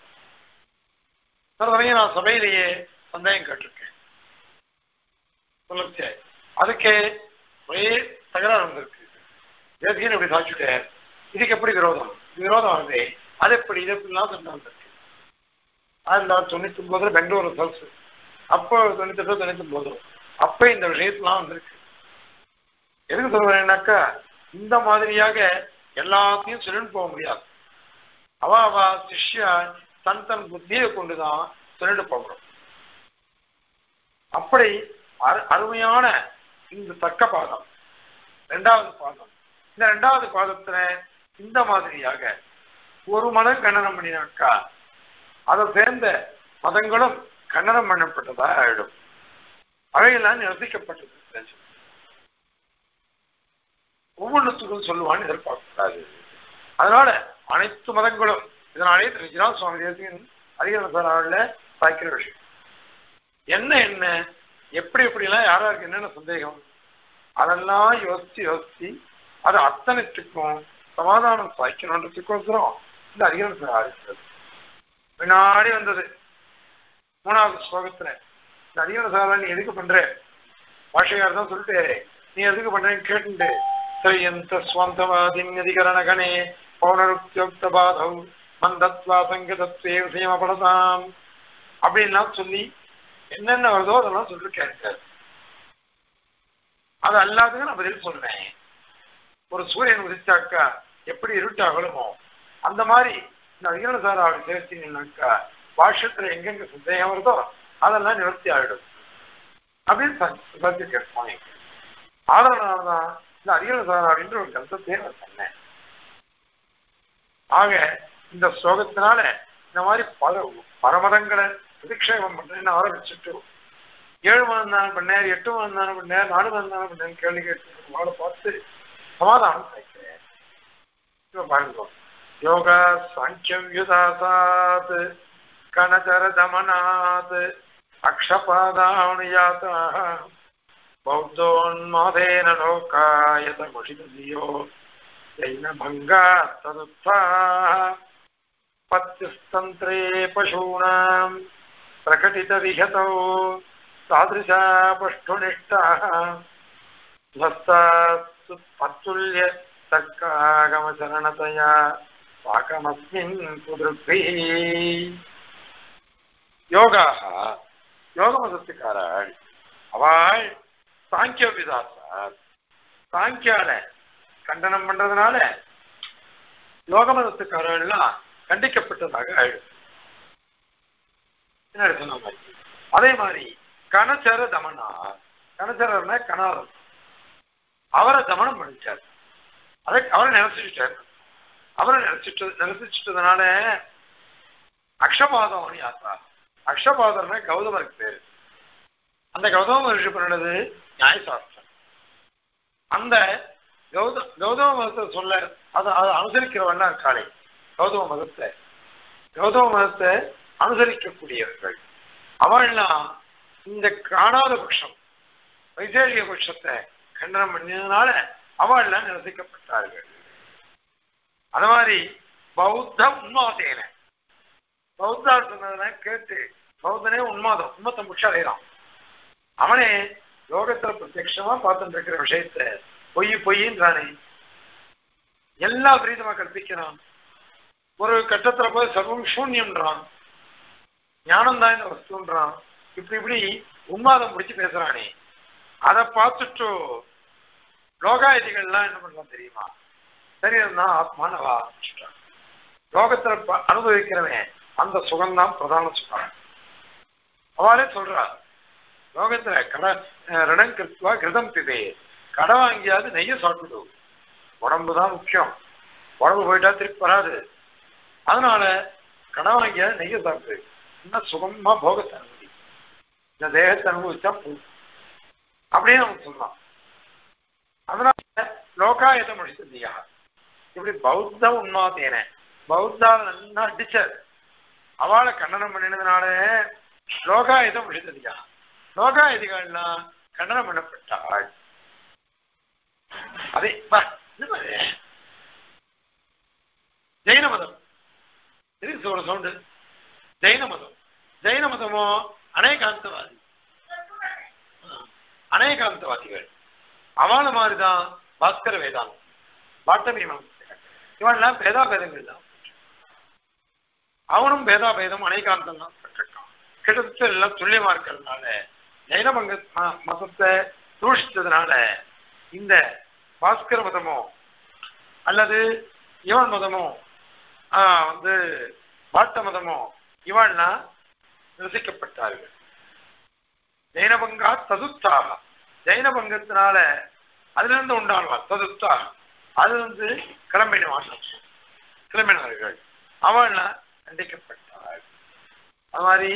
சில சமயம் நான் சபையிலேயே சந்தேகம் கேட்டிருக்கேன் சொல்லுச்சு அதுக்கு ஒரே தகராறு வந்திருக்கு தேசியன் இப்படி சாச்சுட்டார் இதுக்கு எப்படி விரோதம் இது விரோதம் வருது அது எப்படி இது எப்படிலாம் சண்டை வந்திருக்கு ஆயிரத்தி தொள்ளாயிரத்தி தொண்ணூத்தி ஒன்பதுல பெங்களூர் ரிசல்ட்ஸ் அப்போ தொண்ணூத்தி எட்டு தொண்ணூத்தி ஒன்பது அப்ப இந்த விஷயத்துலாம் வந்திருக்கு எதுக்கு சொல்றேன்னாக்கா இந்த மாதிரியாக எல்லாத்தையும் சொல்லிட்டு போக முடியாது அவ அவ சிஷ்யா தன் தன் புத்தியை கொண்டுதான் சொல்லிட்டு போகணும் அப்படி அருமையான இந்த தக்க பாதம் ரெண்டாவது பாதம் இந்த ரெண்டாவது பாதத்துல இந்த மாதிரியாக ஒரு மதம் கண்டனம் பண்ணினாக்கா அதை சேர்ந்த மதங்களும் கண்டனம் பண்ணப்பட்டதா ஆயிடும் அவையெல்லாம் நிரசிக்கப்பட்டது ஒவ்வொன்றுத்துக்கும் சொல்லுவான்னு எதிர்பார்க்கக்கூடாது அதனால அனைத்து மதங்களும் இதனாலே தெரிஞ்சுதான் சுவாமி தேசியன் அதிகார சாராவில் சாய்க்கிற விஷயம் என்ன என்ன எப்படி எப்படிலாம் யாராருக்கு என்னென்ன சந்தேகம் அதெல்லாம் யோசிச்சு யோசிச்சு அது அத்தனைத்துக்கும் சமாதானம் சாய்க்கணுன்றதுக்கோசரம் இந்த அதிகாரம் சாராடுகிறது முன்னாடி வந்தது மூணாவது ஸ்லோகத்துல இந்த அதிகார சாரா நீ எதுக்கு பண்ற பாஷையார் தான் சொல்லிட்டு நீ எதுக்கு பண்றேன்னு கேட்டுட்டு சரியந்த ஸ்வந்தவாதின் அதிகரணகணே பௌனருக்தியோக்த பாதவ் மந்தத்வா சங்கதத்வே விஷயமபடதாம் அப்படின்லாம் சொல்லி என்னென்ன வருதோ அதெல்லாம் சொல்லி கேட்காரு அது அல்லாதுக்கு நான் பதில் சொல்றேன் ஒரு சூரியன் உதிச்சாக்கா எப்படி இருட்டாகலுமோ அந்த மாதிரி இந்த அதிகரண சார் அவர் சேர்த்தீங்கன்னாக்கா பாஷ்யத்துல எங்கெங்க சந்தேகம் வருதோ அதெல்லாம் நிவர்த்தி ஆகிடும் அப்படின்னு சத்திய கேட்போம் அதனாலதான் இந்த அதிகரண சார் அப்படின்ற ஒரு கருத்தத்தையே நான் சொன்னேன் ஆக இந்த ஸ்லோகத்தினால இந்த மாதிரி பல பரமதங்களை பிரதிக்ஷேபம் பண்றேன்னு ஆரம்பிச்சுட்டு ஏழு மதம் தானே பண்ணேன் எட்டு மதம் தானே பண்ணேன் நாலு மதம் தானே பண்ணேன் கேள்வி கேட்டு அவளை பார்த்து சமாதானம் கேட்கிறேன் இப்ப பாருங்க யோக சாங்கியம் யுதாசாத் கனதர தமனாத் அக்ஷபாதானுயாதா பௌத்தோன்மாதேன லோகாயத முஷிதியோ जैनभङ्गा तदुत्थाः पत्युस्तन्त्रे पशूनाम् प्रकटितविहतौ तादृशा पष्ठुनिष्ठाः ध्वस्तात्तुल्य तर्कागमचरणतया पाकमस्मिन् पुदृग्भिः யோகாக யோகமதத்துக்காராள் அவள் சாங்கிய விதாசார் சாங்கியால கண்டனம் பண்றதுனால யோக மதத்துக்காரர்கள்லாம் கண்டிக்கப்பட்டதாக ஆயிடும் என்ன சொன்ன மாதிரி அதே மாதிரி கனச்சர தமனா கனச்சரர்னா கணவர் அவரை தமனம் பண்ணிட்டார் அதை அவரை நினைச்சுட்டார் அவரை நினைச்சிட்டு நினைச்சிட்டதுனால அக்ஷபாதம் யாத்தா அக்ஷபாதர்னா கௌதமருக்கு பேரு அந்த கௌதம ரிஷி பண்ணது நியாயசாஸ்திரம் அந்த கௌத கௌதம மதத்தை சொல்ல அதை அதை அனுசரிக்கிறவன்னா இருக்காளே கௌதம மதத்தை கௌதம மதத்தை அனுசரிக்கக்கூடியவர்கள் அவள்லாம் இந்த காணாத பட்சம் வைசேஷிக பட்சத்தை கண்டனம் பண்ணியதுனால அவள்லாம் நிரசிக்கப்பட்டார்கள் அது மாதிரி பௌத்த உன்மாதேன பௌத்தா சொன்னதுனா கேட்டு பௌத்தனே உன்மாதம் உண்மத்தை முட்ச அடைகிறான் அவனே லோகத்துல பிரத்யட்சமா பார்த்துட்டு இருக்கிற விஷயத்த பொய் பொய்ன்றானே எல்லா பிரீதமா கற்பிக்கிறான் ஒரு கட்டத்துல போய் சர்வம் சூன்யம்ன்றான் ஞானம் தான் இந்த வஸ்துன்றான் இப்படி இப்படி உன்மாதம் முடிச்சு பேசுறானே அதை பார்த்துட்டு லோகாயதிகள்லாம் என்ன பண்றான் தெரியுமா சரீரம் தான் ஆத்மானவா ஆரம்பிச்சுட்டான் லோகத்துல அனுபவிக்கிறவன் அந்த சுகம்தான் பிரதான சுகம் அவளே சொல்றா லோகத்துல கட ரிடம் கிருத்துவா கிருதம் பிதே கடை வாங்கியாவது நெய்ய சாப்பிடு உடம்பு தான் முக்கியம் உடம்பு போயிட்டா திருப்பி வராது அதனால கடை வாங்கியாவது நெய்ய சாப்பிடு இன்னும் சுகமா போகத்தை அனுமதி இந்த தேகத்தை அனுபவிச்சா போதும் அப்படின்னு அவன் சொன்னான் அதனால லோகாயத முடிச்சதியா இப்படி பௌத்த உண்மாத்தேன பௌத்தா நல்லா அடிச்சார் அவளை கண்டனம் பண்ணினதுனால லோகாயுதம் முடித்ததியா லோகாயுதிகள்லாம் கண்டனம் பண்ணப்பட்டாள் அதே ஜெயின மதம் இது ஒரு சவுண்டு ஜெயின மதம் ஜெயின மதமோ அநேகாந்தவாதி அநேகாந்தவாதிகள் அவள மாதிரிதான் பாஸ்கர வேதாந்தம் பாட்டமீமம் இவன்லாம் பேதாபேதங்கள் தான் அவனும் பேதாபேதம் அநேகாந்தம் தான் பட்டிருக்கான் கிட்டத்தட்ட எல்லாம் துல்லியமா இருக்கிறதுனால ஜைனபங்க மதத்தை தூஷித்ததுனால இந்த பாஸ்கர மதமோ அல்லது இவன் மதமோ வந்து பாட்ட மதமோ இவன்லாம் ரசிக்கப்பட்டார்கள் ஜெயினபங்கா ததுத்தாக ஜெயின பங்கத்தினால அதுல இருந்து உண்டானவா ததுத்தா அது வந்து கிளம்பினவான் கிளம்பினவர்கள் அவள்லாம் கண்டிக்கப்பட்டாள் அது மாதிரி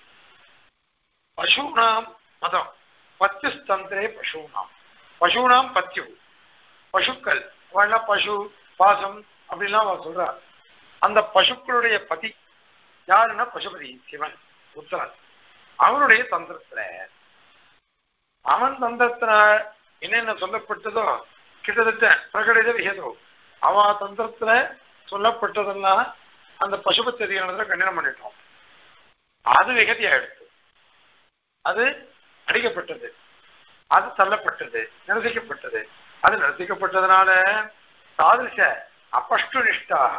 பசுனாம் மதம் பத்யுஸ்தந்திரே பசுனாம் பசுனாம் பத்யு பசுக்கள் அவள்லாம் பசு பாசம் அப்படிலாம் அவ சொல்றா அந்த பசுக்களுடைய பதி யாருன்னா பசுபதி சிவன் உத்தரன் அவனுடைய தந்திரத்துல அவன் தந்திரத்தின என்னென்ன சொல்லப்பட்டதோ கிட்டத்தட்ட பிரகடித விகிதோ அவ தந்திரத்துல சொல்லப்பட்டதெல்லாம் அந்த பசுபத்திரியானதுல கண்டனம் பண்ணிட்டோம் அது விகதி ஆயிடுச்சு அது அடிக்கப்பட்டது அது தள்ளப்பட்டது நிரசிக்கப்பட்டது அது நிரசிக்கப்பட்டதுனால தாதிருஷ அபஷ்டு நிஷ்டாக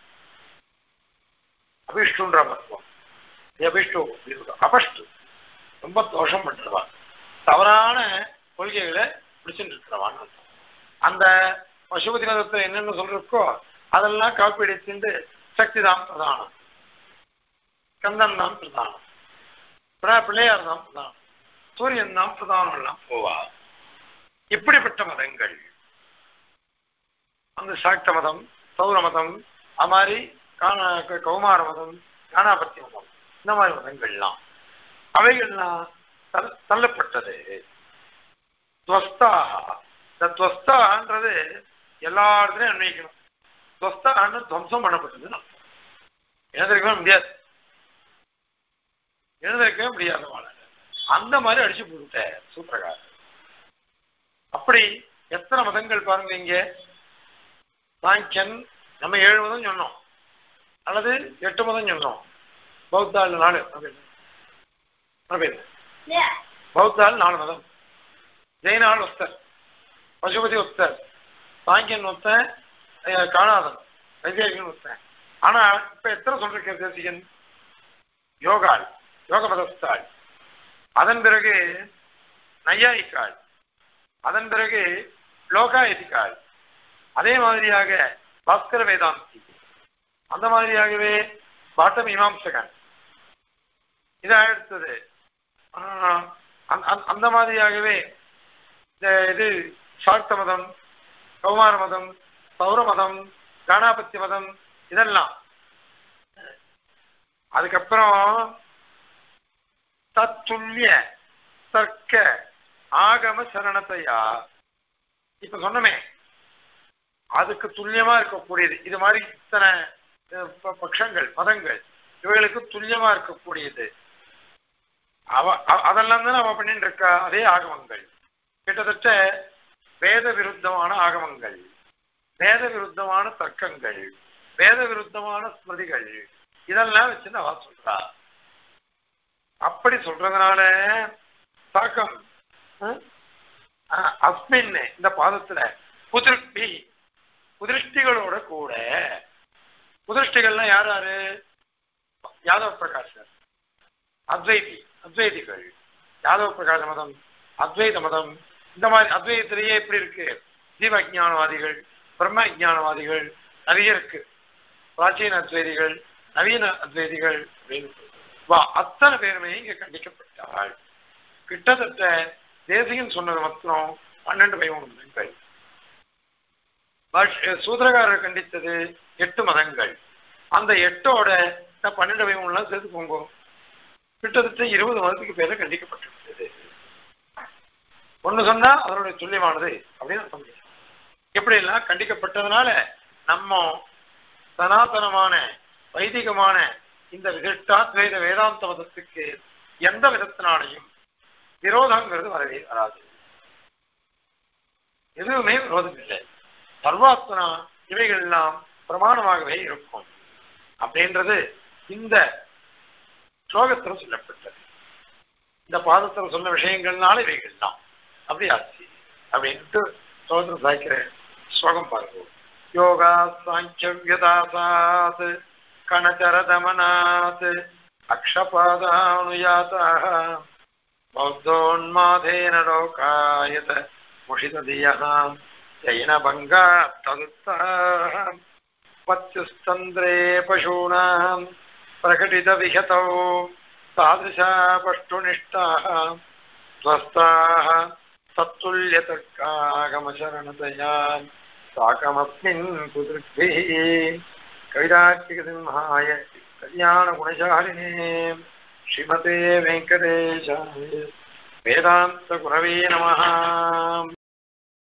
அபிஷ்டுன்ற மத்துவம் அபிஷ்டு அபஷ்டு ரொம்ப தோஷம் பண்றவா தவறான கொள்கைகளை பிடிச்சுட்டு இருக்கிறவான்னு அர்த்தம். அந்த பசுபதி மதத்தை என்னென்ன சொல்றக்கோ அதெல்லாம் காப்பி அடிச்சுட்டு சக்தி தான் பிரதானம் கந்தன் தான் பிரதானம் பிர- பிள்ளையார் தான் பிரதானம் சூரியன் தான் பிரதானம் எல்லாம் போவா இப்படிப்பட்ட மதங்கள் அந்த சாக்த மதம் சௌர மதம் அது மாதிரி காண க- கௌமார மதம் காணாபத்தி மதம் இந்த மாதிரி மதங்கள்லாம் அவைகள்லாம் தள்ள- தள்ளப்பட்டது துவஸ்தாக இந்த துவஸ்தான்றது எல்லா இடத்துலையும் அன்வைக்கணும் துவஸ்தான்னு துவம்சம் பண்ணப்பட்டதுன்னு அர்த்தம். எழுந்திருக்கவே முடியாது எழுந்திருக்கவே முடியாத வாழ அந்த மாதிரி அடிச்சு போட்டுட்ட சூத்திரகாரர் அப்படி எத்தனை மதங்கள் பாருங்க இங்க சாங்கியன் நம்ம ஏழு மதம் சொன்னோம் அல்லது எட்டு மதம் சொன்னோம் பௌத்தாள் நாலு அப்படின்னு. அப்படின்னு. பௌத்தாள் நாலு மதம் ஜெயினாள் ஒத்தர் பசுபதி ஒத்தர் சாங்கியன் ஒத்தன் அஹ், காணாதன் வைத்தியகன் ஒத்தன் ஆனா இப்ப எத்தனை சொல்றீங்க தேசிகன் யோகாள் யோக மதஸ்தாள் அதன் பிறகு நையாயிக்காள் அதன் பிறகு லோகாயதிக்காள் அதே மாதிரியாக பாஸ்கர வேதாந்தி அந்த மாதிரியாகவே பாட்ட மீமாம்சகன் இது அடுத்தது ஆஹ், அந்த- அந்த- அந்த மாதிரியாகவே இந்த இது சாக்த மதம் கௌமார மதம் சௌர மதம் காணாபத்திய மதம் இதெல்லாம் அதுக்கப்புறம் தத்துல்ய தர்க்க ஆகம சரணத்தையா இப்ப சொன்னமே அதுக்கு துல்லியமா இருக்கக்கூடியது இது மாதிரி இத்தனை அஹ், ப- பட்சங்கள் மதங்கள் இவைகளுக்கு துல்லியமா இருக்கக்கூடியது அவ அ- அதெல்லாம் தான் அவ பண்ணிட்டு இருக்கா அதே ஆகமங்கள் கிட்டத்தட்ட வேத விருத்தமான ஆகமங்கள் வேத விருத்தமான தர்க்கங்கள் வேத விருத்தமான ஸ்மிருதிகள் இதெல்லாம் வச்சுன்னு அவ சொல்றா அப்படி சொல்றதுனால தாக்கம் அஹ், அஹ், அஸ்மின் இந்த பாதத்துல புதிருஷ்டி புதிருஷ்டிகளோட கூட புதிருஷ்டிகள்லாம் யார் யாரு யாதவ பிரகாஷர் அத்வைதி அத்வைதிகள் யாதவ பிரகாச மதம் அத்வைத மதம் இந்த மாதிரி அத்வைதத்திலேயே எப்படி இருக்கு ஜீவ அஜானவாதிகள் பிரம்ம அஜானவாதிகள் நிறைய இருக்கு பிராச்சீன அத்வைதிகள் நவீன அத்வைதிகள் அப்படின்னு சொல்லி. வா அத்தனை பேருமே இங்க கண்டிக்கப்பட்டாள் கிட்டத்தட்ட தேசிகன் சொன்னது மாத்திரம் பன்னெண்டு பதிமூணு மதங்கள் பட் சூத்திரகாரர் கண்டித்தது எட்டு மதங்கள் அந்த எட்டோட நான் பன்னெண்டு பதிமூணுலாம் சேர்த்து போங்க கிட்டத்தட்ட இருபது மதத்துக்கு பேர கண்டிக்கப்பட்டிருக்கிறது ஒண்ணு சொன்னா அதனுடைய துல்லியமானது அப்படின்னு அர்த்தம் முடியும் எப்படி எல்லாம் கண்டிக்கப்பட்டதுனால நம்ம சனாதனமான வைதிகமான இந்த விசிஷ்டாத்வைத வேதாந்த மதத்துக்கு எந்த விதத்தினாலையும் விரோதங்கிறது வரவே வராது எதுவுமே விரோதம் இல்லை சர்வாத்மனா இவைகள் எல்லாம் பிரமாணமாகவே இருக்கும் அப்படின்றது இந்த ஸ்லோகத்தில் சொல்லப்பட்டது இந்த பாதத்தில் சொன்ன விஷயங்கள்னால இவைகள் தான் அப்படி ஆச்சு அப்படின்ட்டு ஸ்லோகத்தில் சாய்க்கிற ஸ்லோகம் பாருங்க யோகா சாங்கியதாசாத் கணச்சரதமனாத் அக்ஷபாதானுயாதாக பௌத்தோன்மாதேன லோகாயத முஷிததியः जैनभङ्गा तदुत्तः पत्युस्तन्द्रे पशूनाम् प्रकटितविहतौ तादृशा पष्टुनिष्ठाः स्वस्थाः तत्तुल्यतर्कागमशरणतया साकमस्मिन् कुदृग्भिः कविराट्टिकसिंहाय कल्याणगुणशालिने श्रीमते वेङ्कटेशाय वेदान्तगुरवे नमः